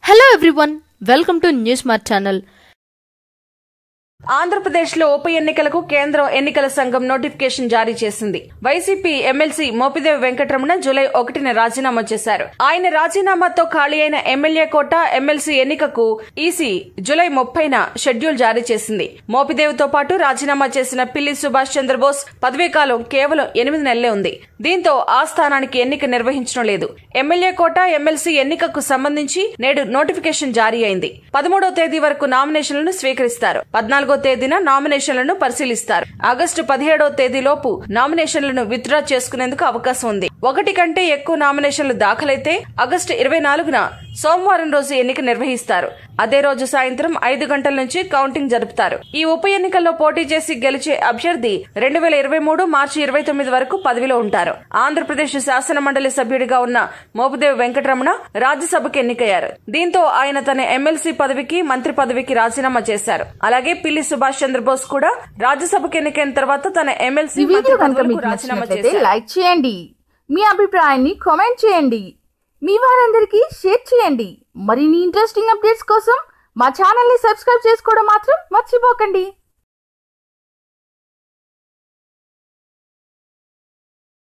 Hello everyone, welcome to Newsmart channel. ఆంధ్రప్రదేశ్లో ఉప ఎన్నికలకు కేంద్ర ఎన్నికల సంఘం నోటిఫికేషన్ జారీ చేసింది YCP MLC Mopidevi Venkataramana July ఒకటిన రాజీనామా చేశారు ఆయన రాజీనామాతో ఖాళీ అయిన ఎమ్మెల్యే కోట ఎమ్మెల్సీ ఎన్నికకు ఈసీ జూలై ముప్పైన షెడ్యూల్ జారీ చేసింది మోపిదేవితో పాటు రాజీనామా చేసిన పిల్లి సుభాష్ చంద్రబోస్ పదవీకాలం కేవలం ఎనిమిది నెలలే ఉంది దీంతో ఆ స్థానానికి ఎన్నిక నిర్వహించడం లేదు ఎమ్మెల్యే కోట ఎమ్మెల్సీ ఎన్నికకు సంబంధించి నేడు నోటిఫికేషన్ జారీ అయింది పదమూడవ తేదీ వరకు నామినేషన్లను స్వీకరిస్తారు పద్నాలుగో తేదీన నామినేషన్లను పరిశీలిస్తారు ఆగస్టు పదిహేడవ తేదీలోపు నామినేషన్లను విత్డ్రా చేసుకునేందుకు అవకాశం ఉంది ఒకటి కంటే ఎక్కువ నామినేషన్లు దాఖలైతే ఆగస్టు ఇరవై నాలుగున సోమవారం రోజు ఎన్నిక నిర్వహిస్తారు అదే రోజు సాయంత్రం ఐదు గంటల నుంచి కౌంటింగ్ జరుపుతారు ఈ ఉప ఎన్నికల్లో పోటీ చేసి గెలిచే అభ్యర్థి రెండు వేల ఇరవై మూడు మార్చి ఇరవై తొమ్మిది వరకు పదవిలో ఉంటారు ఆంధ్రప్రదేశ్ శాసన మండలి సభ్యుడిగా ఉన్న మోపుదేవి వెంకటరమణ రాజ్యసభకు ఎన్నికయ్యారు దీంతో ఆయన తన ఎమ్మెల్సీ పదవికి మంత్రి పదవికి రాజీనామా చేశారు అలాగే పిల్లి సుభాష్ చంద్రబోస్ కూడా రాజ్యసభకు ఎన్నికైన తర్వాత తన ఎమ్మెల్సీ ఈ వీడియో కనుక పదవులకు మీకు రాజీనామా నచ్చినట్లయితే చేశారు లైక్ చేయండి మీ అభిప్రాయాన్ని కామెంట్ చేయండి మీ వారందరికీ షేర్ చేయండి మరిన్ని ఇంట్రెస్టింగ్ అప్డేట్స్ కోసం మా ఛానల్ ని సబ్స్క్రైబ్ చేసుకోవడం మాత్రం మర్చిపోకండి